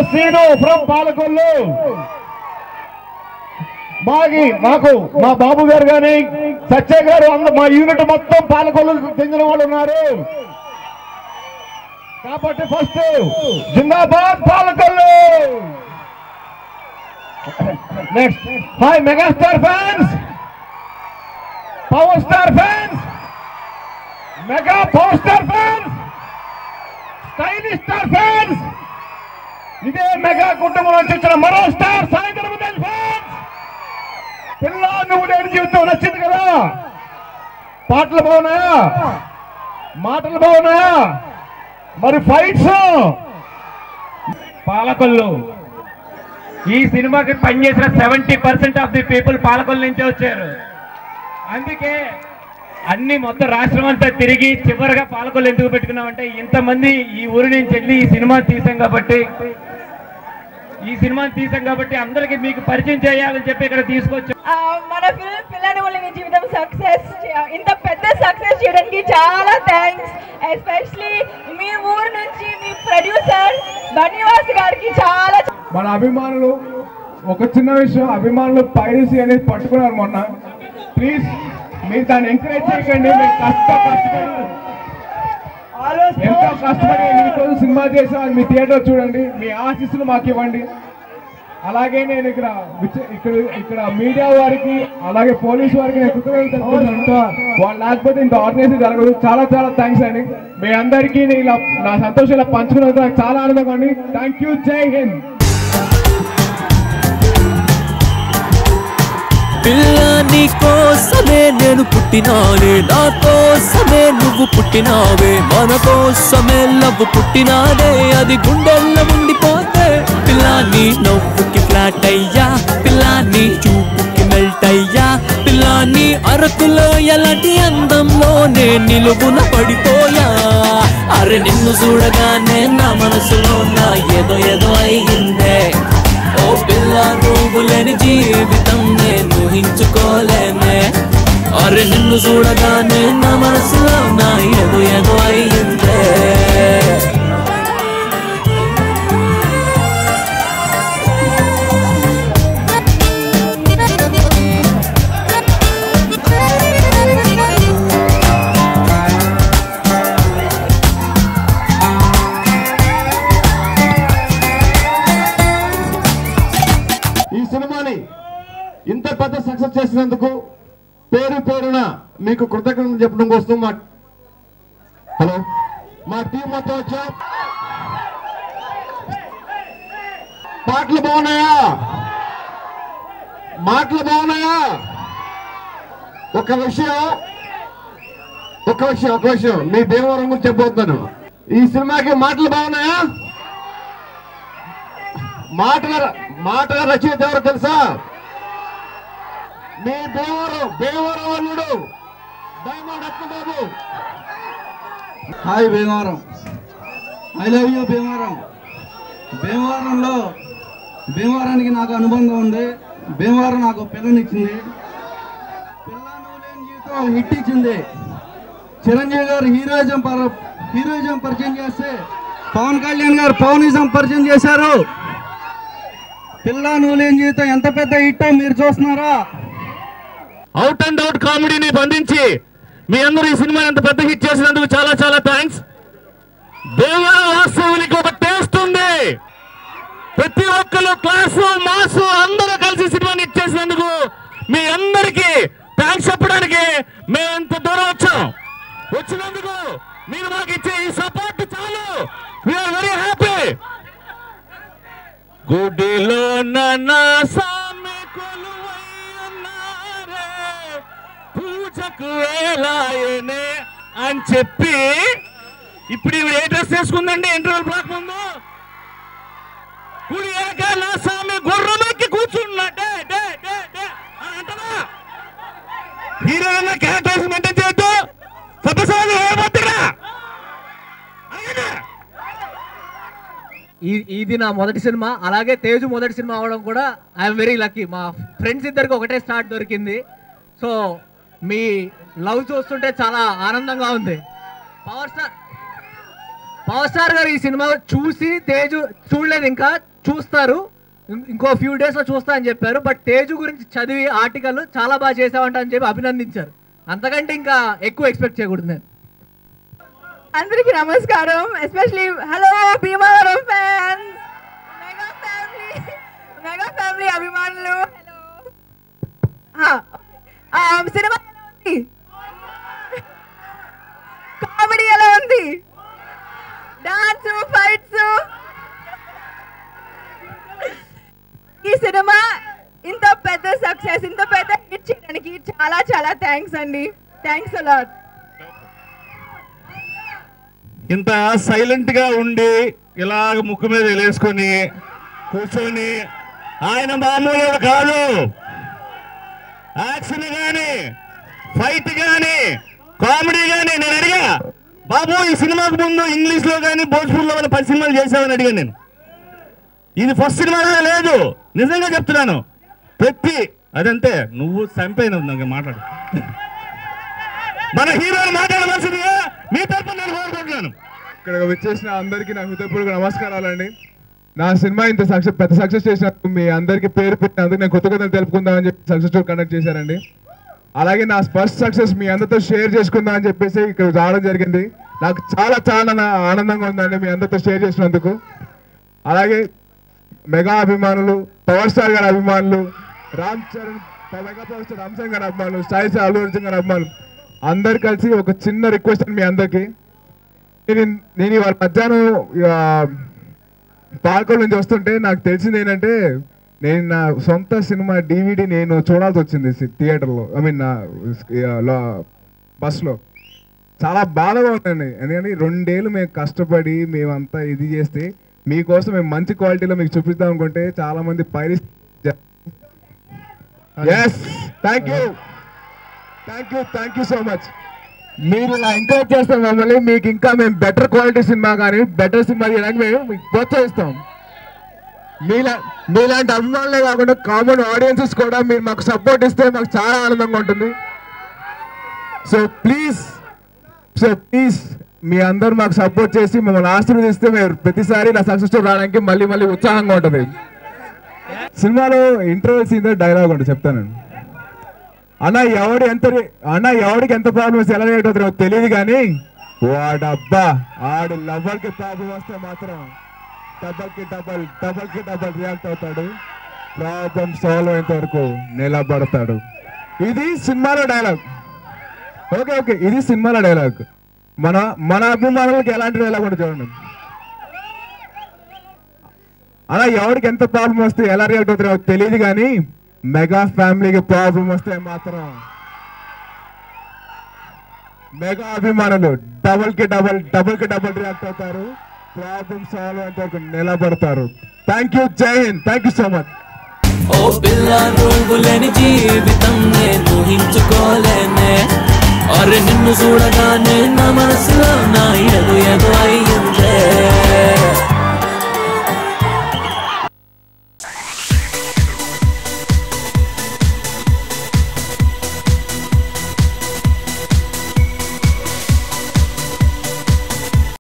Srinu from Palakollu మాకి మాకు మా బాబు గారు కానీ సత్య గారు అందరూ మా యూనిట్ మొత్తం పాలకొల్లు చెందిన వాళ్ళు ఉన్నారు కాబట్టి ఫస్ట్ జిందాబాద్ Palakollu next hi megastar fans power star fans mega power star fans stylish star fans ఇదే మెగా కుటుంబం నుంచి వచ్చిన మరో స్టార్ సాయంత్రం ఫ్యాన్స్ పిల్ల నువ్వు నేను జీవితం నచ్చింది కదా పాటలు బాగున్నాయా మాటలు బాగున్నాయా మరి ఫైట్స్ పాలకొల్లు ఈ సినిమాకి పనిచేసిన seventy percent of the people Palakollu నుంచే వచ్చారు అందుకే అన్ని మొత్తం రాష్ట్రం అంతా తిరిగి చివరిగా పాలకొల్లు ఎందుకు పెట్టుకున్నామంటే ఇంతమంది ఈ ఊరి నుంచి వెళ్ళి ఈ సినిమా తీసాం కాబట్టి ఈ సినిమా తీసాం కాబట్టి అందరికి మీకు పరిచయం చేయాలని చెప్పి ఇక్కడ తీసుకొచ్చాం ఆ, మన ఫిల్మ్ పిల్లని వాళ్ళ జీవితం సక్సెస్ ఇంత పెద్ద సక్సెస్ చేయడానికి చాలా థ్యాంక్స్ ఎస్పెషలీ మీ ఊరు నుంచి మీ ప్రొడ్యూసర్ బన్నివాస్ గారికి చాలా మన అభిమానులు ఒక చిన్న విషయం అభిమానులు పైరసీ అనేది పట్టుకున్నారు మొన్న ప్లీజ్ మీరు దాన్ని ఎంకరేజ్ చేయకండి మీరు కష్ట కష్టపడి ఎంతో కష్టపడి మీకోసం సినిమా చేసాం అది మీ థియేటర్ చూడండి మీ ఆశీస్సులు మాకు ఇవ్వండి అలాగే నేను ఇక్కడ విచ- ఇక్కడ ఇక్కడ మీడియా వారికి అలాగే పోలీసు వారికి నేను కృతజ్ఞతలు తెలుపుతున్నాను వాళ్ళు లేకపోతే ఇంత ఆర్గనైజ్ జరగదు చాలా చాలా థ్యాంక్స్ అండి మీ అందరికీ నేను ఇలా నా సంతోషం ఇలా పంచుకున్నందుకు నాకు చాలా ఆనందంగా ఉంది థ్యాంక్ యూ జై హింద్ పిల్ల నీ కోసమే నేను పుట్టినానే నా కోసమే నువ్వు పుట్టినావే మన కోసమే లవ్ పుట్టినాడే అది గుండెల్లో ఉండిపోతే పిల్ల నీ నవ్వుకి ఫ్లాట్ అయ్యా పిల్ల నీ చూపుకి మెల్ట్ అయ్యా పిల్ల నీ అరకులో ఎలాంటి అందంలో నే నిలువున పడిపోయా అరే నిన్ను చూడగానే నా మనసులో నా ఏదో ఏదో అయిందే ఓ పిల్ల నువ్వు లేని జీవితం నేను ఊహించుకోలేనే అరే నిన్ను చూడగానే నా మనసులో నా ఏదో ఏదో అయ్యిందే ఈ సినిమాని ఇంత పెద్ద సక్సెస్ చేసినందుకు పేరు పేరున మీకు కృతజ్ఞతలు చెప్పడం కోసం మా హలో మా టీం మొత్తం వచ్చాం పాటలు బాగున్నాయా మాటలు బాగున్నాయా ఒక విషయం ఒక విషయం ఒక విషయం మీ దేవవరం గురించి చెప్పబోతున్నాను ఈ సినిమాకి మాటలు బాగున్నాయా మాటల మాటల రచయిత ఎవరు తెలుసా మీ దేవరు దేవరు అల్లుడు diamond Ratnababu hi Bhimavaram I love you Bhimavaram భీమవరంలో భీమవరానికి నాకు అనుబంధం ఉంది భీమవరం నాకు పిల్లనిచ్చింది పిల్ల నువ్వు లేని జీవితం హిట్ ఇచ్చింది చిరంజీవి గారు హీరోయిజం పర హీరోయిజం పరిచయం చేస్తే పవన్ కళ్యాణ్ గారు పవనిజం పరిచయం చేశారు పిల్ల నువ్వు లేని జీవితం ఎంత పెద్ద హిట్ మీరు చూస్తున్నారా అవుట్ అండ్ అవుట్ కామెడీని బంధించి మీ అందరూ ఈ సినిమా ఎంత పెద్ద హిట్ చేసినందుకు చాలా చాలా థ్యాంక్స్ దేవర వాస్తవునికి ఒక టేస్ట్ ఉంది ప్రతి ఒక్కరు క్లాసు మాసు అందరూ కలిసి సినిమాని ఇచ్చేసినందుకు మీ అందరికీ థ్యాంక్స్ చెప్పడానికి మేము ఇంత దూరం వచ్చాం వచ్చినందుకు మీరు మాకు ఇచ్చే ఈ సపోర్ట్ చాలు వీఆర్ వెరీ హ్యాపీ గుడిలో నా సామి కొలువై ఉన్నారే పూజకు వేలాయనే అని చెప్పి ఇప్పుడు ఇవి ఏ డ్రెస్ వేసుకుందండి ఇంటర్వెల్ బ్లాక్ ముందు గుడి ఏకాల స్వామి గుర్రమెక్కి కూర్చున్నా డే డే డే డే అని అంటదా హీరోయిన్ క్యారెక్టర్స్ మెయింటైన్ చేయొద్దు సభ్యసాలు ఏమవుతున్నా ఈ- ఇది నా మొదటి సినిమా అలాగే తేజు మొదటి సినిమా అవడం కూడా ఐఎమ్ వెరీ లక్కీ మా ఫ్రెండ్స్ ఇద్దరికి ఒకటే స్టార్ట్ దొరికింది సో మీ లవ్ చూస్తుంటే చాలా ఆనందంగా ఉంది పవర్ స్టార్ పవర్ స్టార్ గారు ఈ సినిమా చూసి తేజు చూడలేదు ఇంకా చూస్తారు ఇం- ఇంకో ఫ్యూ డేస్లో చూస్తా అని చెప్పారు బట్ తేజు గురించి చదివి ఆర్టికల్ చాలా బాగా చేసావంట అని చెప్పి అభినందించారు అంతకంటే ఇంకా ఎక్కువ ఎక్స్పెక్ట్ చేయకూడదు నేను అందరికీ నమస్కారం especially hello Bhimavaram fans mega family mega family అభిమానులు హలో సినిమా ఎలా ఉంది కామెడీ ఎలా ఉంది డాన్స్ ఫైట్స్ ఈ సినిమా ఇంత పెద్ద సక్సెస్ ఇంత పెద్ద హిట్ చేయడానికి చాలా చాలా థ్యాంక్స్ అండి థ్యాంక్స్ అలాట్ ఇంత సైలెంట్ గా ఉండి ఇలాగ ముక్కు మీద వేసుకొని కూర్చొని ఆయన మామూలు కాదు యాక్షన్ గాని ఫైట్ గాని కామెడీ గాని నేను అడిగా బాబు ఈ సినిమాకు ముందు ఇంగ్లీష్ లో కానీ భోజ్పూర్లో కానీ పది సినిమాలు చేసావని అడిగాను నేను ఇది ఫస్ట్ సినిమా లేదు నిజంగా చెప్తున్నాను ప్రతి అదంతే నువ్వు చంపైన నాకు మాట్లాడు మన హీరోని మాట్లాడవలసిందిగా మీ తరపున నేను కోరుకుంటున్నాను ఇక్కడ వచ్చేసిన అందరికీ నా హృదయపూర్వక నమస్కారాలండి నా సినిమా ఇంత సక్సెస్ పెద్ద సక్సెస్ చేసినందుకు మీ అందరికీ పేరు పెట్టినందుకు నేను కొత్త కొత్త తెలుపుకుందామని చెప్పి సక్సెస్ టూర్ కండక్ట్ చేశారండి అలాగే నా ఫస్ట్ సక్సెస్ మీ అందరితో షేర్ చేసుకుందాం అని చెప్పేసి ఇక్కడ రావడం జరిగింది నాకు చాలా చాలా నా- ఆనందంగా ఉందండి మీ అందరితో షేర్ చేసినందుకు అలాగే మెగా అభిమానులు పవర్ స్టార్ గారి అభిమానులు Ram Charan mega power star Ram Charan గారి అభిమానులు సాయి సాయి అల్లు అర్జున్ గారి అభిమానులు అందరు కలిసి ఒక చిన్న రిక్వెస్ట్ అండి మీ అందరికీ నేను నేను ఇవాళ మధ్యాహ్నం ఆ, పాలకొల నుంచి వస్తుంటే నాకు తెలిసింది ఏంటంటే నేను నా సొంత సినిమా డివిడి నేను చూడాల్సి వచ్చింది సి- థియేటర్లో ఐ మీన్ నా ఆ, లో- బస్లో చాలా బాధగా ఉందండి ఎందుకంటే రెండేళ్ళు మేము కష్టపడి మేమంతా ఇది చేస్తే మీకోసం మేము మంచి క్వాలిటీలో మీకు చూపిద్దాం అనుకుంటే చాలా మంది పైరి ఎస్ thank you thank you thank you so much మీరు ఇలా ఎంకరేజ్ చేస్తాం మమ్మల్ని మీకు ఇంకా మేము బెటర్ క్వాలిటీ సినిమా కానీ బెటర్ సినిమా తీయడానికి మేము మీకు ప్రోత్సహిస్తాం మీలా మీలాంటి అభిమానులే కాకుండా కామన్ ఆడియన్సెస్ కూడా మీరు మాకు సపోర్ట్ ఇస్తే మాకు చాలా ఆనందంగా ఉంటుంది సో ప్లీజ్ సో ప్లీజ్ మీ అందరూ మాకు సపోర్ట్ చేసి మమ్మల్ని ఆశీర్వదిస్తే మేము ప్రతిసారి నా సక్సెస్ రావడానికి మళ్ళీ మళ్ళీ ఉత్సాహంగా ఉంటుంది సినిమాలో ఇంటర్వ్యూ సీన్ డైలాగ్ ఉంటుంది చెప్తాను అన్న ఎవడు ఎంత అన్న ఎవడికి ఎంత ప్రాబ్లమ్స్ ఎలా రియాక్ట్ అవుతారో తెలియదు కానీ వాడబ్బా ఆడు లవ్వర్కి ప్రాబ్లం వస్తే మాత్రం డబల్ కి డబల్ డబల్ కి డబల్ రియాక్ట్ అవుతాడు ప్రాబ్లం సాల్వ్ అయ్యేంత వరకు నిలబడతాడు ఇది సినిమాలో డైలాగ్ ఓకే ఓకే ఇది సినిమాలో డైలాగ్ మన మన అభిమానులకి ఎలాంటి డైలాగ్ ఉంటుంది చూడండి అలా ఎవరికి ఎంత ప్రాబ్లం వస్తే ఎలా రియాక్ట్ అవుతారో తెలియదు కానీ మెగా ఫ్యామిలీకి ప్రాబ్లం వస్తే మాత్రం మెగా అభిమానులు డబల్ కి డబల్ డబల్ కి డబల్ రియాక్ట్ అవుతారు ప్రాబ్లం సాల్వ్ అంటే వరకు నిలబడతారు థ్యాంక్ యూ జై హింద్ థ్యాంక్ యూ సో మచ్ ఓ పిల్ల నువ్వు లేని జీవితం